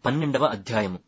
పన్నెండవ అధ్యాయము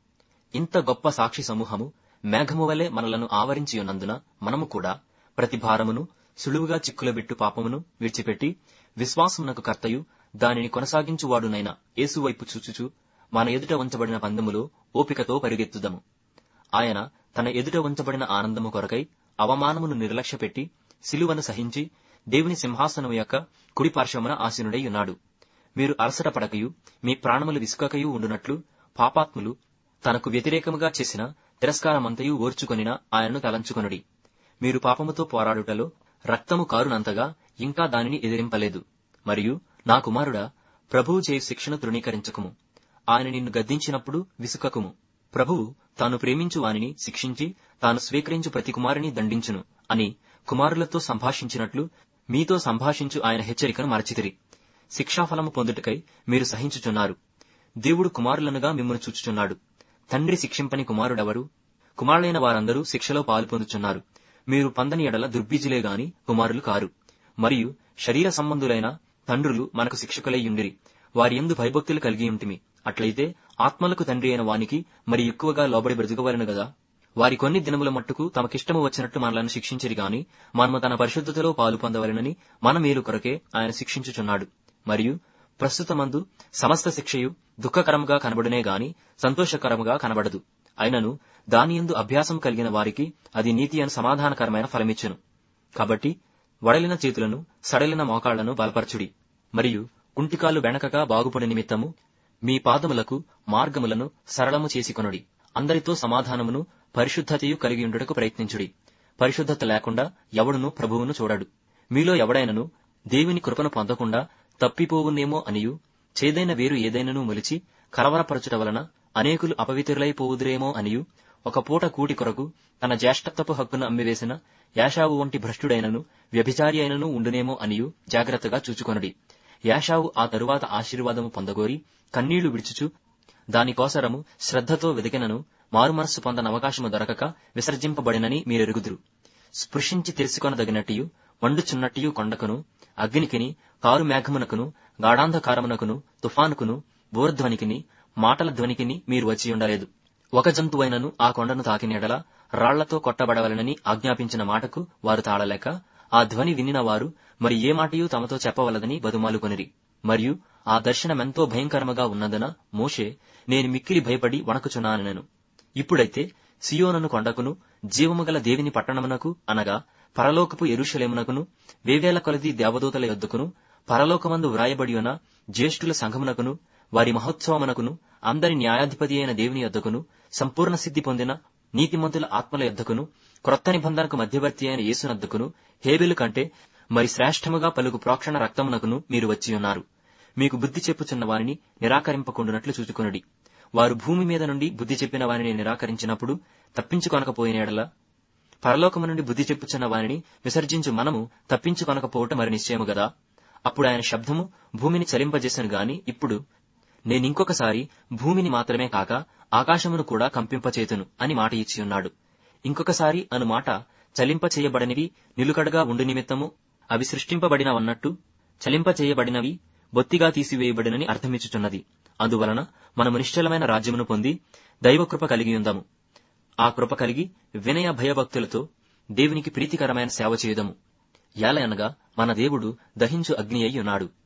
ఇంత గొప్ప సాక్షి సమూహము మేఘము వలె మనలను ఆవరించి ఉన్నందున మనము కూడా ప్రతి భారమును సులువుగా చిక్కులబెట్టు పాపమును విడిచిపెట్టి విశ్వాసమునకు కర్తయు దానిని కొనసాగించువాడునైన యేసువైపు చూచుచు మన ఎదుట ఉంచబడిన పందెములో ఓపికతో పరిగెత్తుదము ఆయన తన ఎదుట ఉంచబడిన ఆనందము కొరకై అవమానమును నిర్లక్ష్యపెట్టి సిలువను సహించి దేవుని సింహాసనము యొక్క కుడి పార్శ్వమున ఆసీనుడై ఉన్నాడు మీరు అలసట పడకయు మీ ప్రాణములు విసుకకయు ఉండునట్లు పాపాత్ములు తనకు వ్యతిరేకముగా చేసిన తిరస్కారమంతయు ఓర్చుకొనిన ఆయనను తలంచుకొనుడి మీరు పాపముతో పోరాడుటలో రక్తము కారునంతగా ఇంకా దానిని ఎదిరింపలేదు మరియు నా కుమారుడా ప్రభువు చేయు శిక్షను తృణీకరించకుము ఆయన నిన్ను గద్దించినప్పుడు విసుకకుము ప్రభువు తాను ప్రేమించు వానిని శిక్షించి తాను స్వీకరించు ప్రతి కుమారుని దండించును అని కుమారులతో సంభాషించినట్లు మీతో సంభాషించు ఆయన హెచ్చరికను మరచితిరి శిక్షాఫలము పొందుటకై మీరు సహించుచున్నారు దేవుడు కుమారులనుగా మిమ్మల్ని చూచుచున్నాడు తండ్రి శిక్షింపని కుమారుడెవరు కుమారులైన వారందరూ శిక్షలో పాలు పొందుచున్నారు మీరు పందని ఎడల దుర్బీజులే గాని కుమారులు కారు మరియు శరీర సంబంధులైన తండ్రులు మనకు శిక్షకులై ఉండిరి వారి ఎందు భయభక్తులు కలిగి ఉంటిమి అట్లయితే ఆత్మలకు తండ్రి అయిన వానికి మరి ఎక్కువగా లోబడి బ్రతుకవలను గదా వారి కొన్ని దినముల మట్టుకు తమకిష్టము వచ్చినట్టు మనలను శిక్షించిరి గాని మనము తన పరిశుద్ధతలో పాలు పొందవలనని మన మేలు కొరకే ఆయన శిక్షించుచున్నాడు మరియు ప్రస్తుతమందు సమస్త శిక్షయు దుఃఖకరముగా కనబడునే గాని సంతోషకరముగా కనబడదు అయినను దాని యందు అభ్యాసం కలిగిన వారికి అది నీతి అని సమాధానకరమైన ఫలమిచ్చును కాబట్టి వడలిన చేతులను సడలిన మోకాళ్లను బలపరచుడి మరియు కుంటికాలు వెనకగా బాగుపడి నిమిత్తము మీ పాదములకు మార్గములను సరళము చేసుకొనుడి అందరితో సమాధానమును పరిశుద్ధతయు కలిగి ఉండుటకు ప్రయత్నించుడి పరిశుద్ధత లేకుండా ఎవడును ప్రభువును చూడడు మీలో ఎవడైనను దేవుని కృపను పొందకుండా తప్పిపోవునేమో అనియు చేదైన వేరు ఏదైనను మొలిచి కలవరపరచుట వలన అనేకులు అపవిత్రులైపోవుదురేమో అనియు ఒక పూట కూటి కొరకు తన జ్యేష్ఠత్వపు హక్కును అమ్మివేసిన యాషావు వంటి భ్రష్టుడైనను వ్యభిచారి అయినను ఉండునేమో అనియు జాగ్రత్తగా చూచుకొనుడి యాషావు ఆ తరువాత ఆశీర్వాదము పొందగోరి కన్నీళ్లు విడుచుచు దానికోసరము శ్రద్ధతో వెదికినను మారుమనస్సు పొందన అవకాశము దొరకక విసర్జింపబడినని మీరెరుగుదురు స్పృశించి తెలుసుకొనదగినట్టియు వండుచున్నట్టియు కొండకును అగ్నికిని కారు మేఘమునకును గాఢాంధకారమునకును తుఫానుకును బోర్ధ్వనికిని మాటల ధ్వనికిని మీరు వచ్చి ఉండలేదు ఒక జంతువైనను ఆ కొండను తాకినేడల రాళ్లతో కొట్టబడవలనని ఆజ్ఞాపించిన మాటకు వారు తాళలేక ఆ ధ్వని వినిన వారు మరి ఏ మాటయూ తమతో చెప్పవలదని బదుమాలుకొనిరి మరియు ఆ దర్శనమెంతో భయంకరముగా ఉన్నందున మోషే నేను మిక్కిలి భయపడి వణకుచున్నానెను ఇప్పుడైతే సియోనను కొండకును జీవము గల దేవిని పట్టణమునకు అనగా పరలోకపు ఎరుషలేమునకును వేవేల కొలది దేవదూతల యొద్దకును పరలోకమందు వ్రాయబడి ఉన్న జ్యేష్ఠుల సంఘమునకును వారి మహోత్సవమునకును అందరి న్యాయాధిపతి అయిన దేవుని యొద్దకును సంపూర్ణ సిద్ధి పొందిన నీతిమంతుల ఆత్మల యొద్దకును క్రొత్త నిబంధనకు మధ్యవర్తి అయిన యేసునద్దకును హేబెలు కంటే మరి శ్రేష్టముగా పలుకు ప్రోక్షణ రక్తమునకును మీరు వచ్చి ఉన్నారు మీకు బుద్ధి చెప్పుచున్న వారిని నిరాకరింపకుండునట్లు చూచుకొనుడి వారు భూమి మీద నుండి బుద్ధి చెప్పిన వారిని నిరాకరించినప్పుడు తప్పించుకొనకపోయిన పరలోకము నుండి బుద్ధి చెప్పుచున్న వారిని విసర్జించు మనము తప్పించుకొనకపోవటం మరి నిశ్చయము గదా అప్పుడు ఆయన శబ్దము భూమిని చలింపజేశాను గాని ఇప్పుడు నేనింకొకసారి భూమిని మాత్రమే కాక ఆకాశమును కూడా కంపింపచేతును అని మాట ఇచ్చి ఉన్నాడు ఇంకొకసారి అను మాట చలింపచేయబడనివి నిలుకడగా ఉండు నిమిత్తము అవి సృష్టింపబడినవన్నట్టు చలింపచేయబడినవి బొత్తిగా తీసివేయబడినని అర్థమిచ్చుచున్నది అందువలన మనము నిశ్చలమైన రాజ్యమును పొంది దైవకృప కలిగి ఉందాము ఆ కృప కలిగి వినయ భయభక్తులతో దేవునికి ప్రీతికరమైన సేవ చేయుదము ఏలయనగా మన దేవుడు దహించు అగ్ని అయి ఉన్నాడు